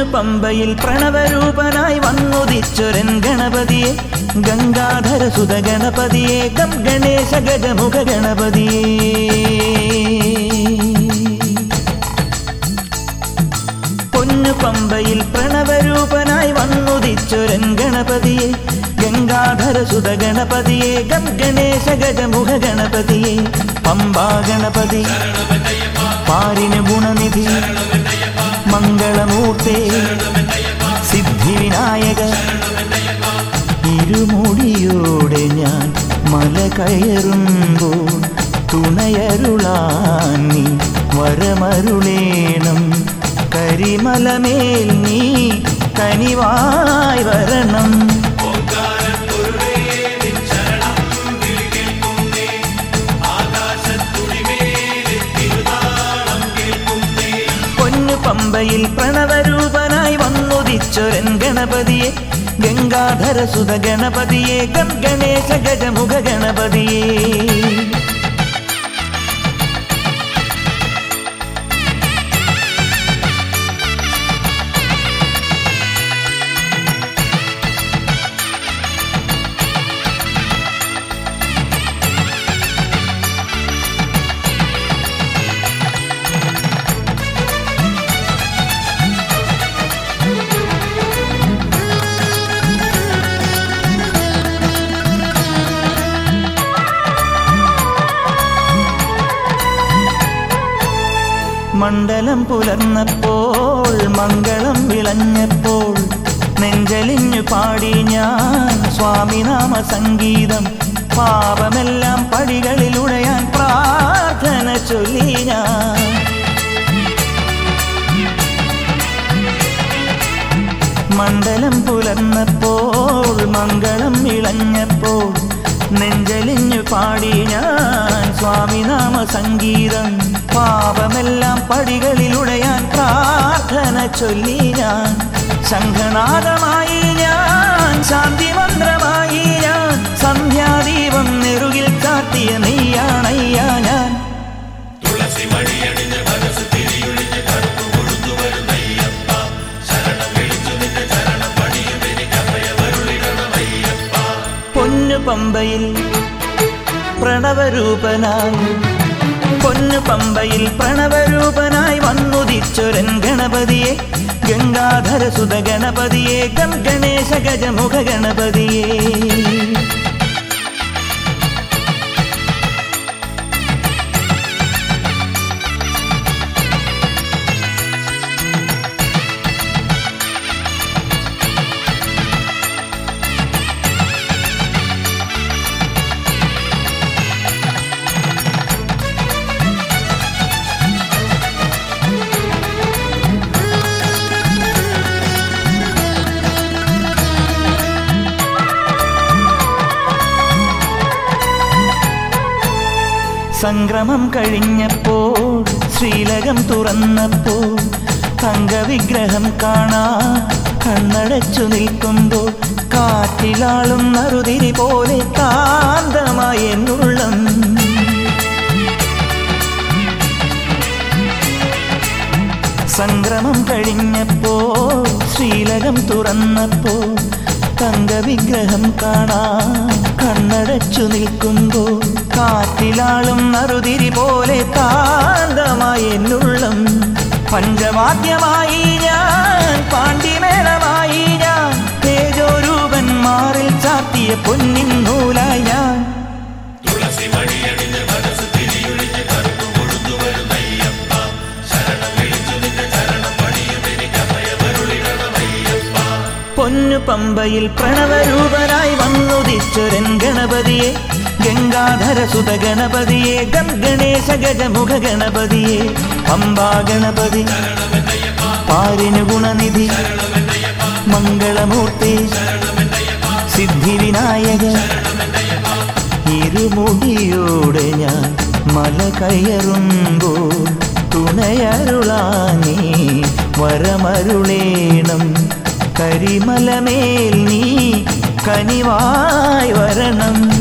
പമ്പയിൽ പ്രണവരൂപനായി വന്നുദിച്ചൊരൻ ഗണപതിയെ ഗംഗാധര സുത ഗണപതിയെ ഗം ഗണേശ ഗജമുഖ ഗണപതിയെ പൊന്നു പമ്പയിൽ പ്രണവരൂപനായി വന്നുദിച്ചൊരൻ ഗണപതിയെ ഗംഗാധര സുത ഗണപതിയെ ഗം ഗണേശ ഗജമുഖ ഗണപതിയെ പമ്പാ ഗണപതി പാരിന് ഗുണനിധി മംഗളമൂർത്തേ സിദ്ധിവിനായക ഇരുമുടിയോടെ ഞാൻ മല കയറുമ്പോൾ തുണയരുളാൻ നീ വരമരുളേണം കരിമലമേൽ നീ കനിവായി വരണം പൊന്നു പമ്പയിൽ പ്രണവരൂപനായി വന്നുദിച്ചൊരൻ ഗണപതിയെ ഗംഗാധര സുത ഗണപതിയെ ഗം ഗണേശ ഗജമുഖ ഗണപതിയെ മണ്ഡലം പുലർന്നപ്പോൾ മംഗളം വിളഞ്ഞപ്പോൾ നെഞ്ചലിഞ്ഞു പാടി ഞാൻ സ്വാമിനാമ സംഗീതം പാപമെല്ലാം പടികളിലുടയാൻ പ്രാർത്ഥന ചൊല്ലി ഞാൻ മണ്ഡലം പുലർന്നപ്പോൾ മംഗളം ഇളഞ്ഞപ്പോൾ നെഞ്ചലിഞ്ഞു പാടി ഞാൻ സ്വാമിനാമ സംഗീതം പാപമെല്ലാം പടികളിലുടയാൻ പ്രാർത്ഥന ചൊല്ലി ഞാൻ ശംഖനാദമായി ഞാൻ ശാന്തി മന്ത്രമായി ഞാൻ സന്ധ്യാദീപം നെറുകിൽ കാട്ടിയ നെയ്യാണയ്യ ഞാൻ തുളസി മണിയണിഞ്ഞ് മനസ്സ് തിരിയൊഴിഞ്ഞ് കറുപ്പ് കൊടുത്തു വരുന്നയ്യപ്പ ശരണം വിളിച്ചു നിന്റെ ചരണം പണിയും എനിക്കഭയമരുളിടണമയ്യപ്പ പൊന്നു പമ്പയിൽ പ്രണവരൂപനായി പൊന്നു പമ്പയിൽ പ്രണവരൂപനായി വന്നുദിച്ചൊരൻ ഗണപതിയെ ഗംഗാധര സുത ഗണപതിയെ ഗം ഗണേശ ഗജമുഖ ഗണപതിയെ സംക്രമം കഴിഞ്ഞപ്പോൾ ശ്രീലകം തുറന്നപ്പോൾ തങ്കവിഗ്രഹം കാണാ കണ്ണടച്ചു നിൽക്കുമ്പോൾ കാറ്റിലാളും നറുതിരി പോലെ കാന്തമായി എന്നുള്ളം സംക്രമം കഴിഞ്ഞപ്പോൾ ശ്രീലകം തുറന്നപ്പോൾ തങ്കവിഗ്രഹം കാണാ കണ്ണടച്ചു നിൽക്കുമ്പോൾ കാറ്റിലാളും നറുതിരി പോലെ കാന്തമായി എന്നുള്ളം പഞ്ചവാദ്യമായി ഞാൻ പാണ്ഡിമേളമായി ഞാൻ തേജോരൂപൻ മാറിൽ ചാത്തിയ പൊന്നിൻ നൂലായി ഞാൻ തുളസി മണിയണിഞ്ഞ് മനസ്സ് തിരിയൊഴിഞ്ഞ് കറുപ്പ് കൊടുത്തു വരുന്നയ്യപ്പ ശരണം വിളിച്ചു നിന്റെ ചരണം പണിയും എനിക്കഭയമരുളിടണമയ്യപ്പ പൊന്നു പമ്പയിൽ പ്രണവരൂപനായി വന്നുദിച്ചൊരൻ ഗണപതിയെ ഗംഗാധര സുത ഗണപതിയെ ഗം ഗണേശ ഗജമുഖ ഗണപതിയെ പമ്പാ ഗണപതി പാരിന് ഗുണനിധി മംഗളമൂർത്തി സിദ്ധിവിനായക ഇരുമുടിയോടെ ഞാൻ മല കയറുമ്പോൾ തുണയരുളാനീ വരമരുളേണം കരിമലമേൽ നീ കനിവായി വരണം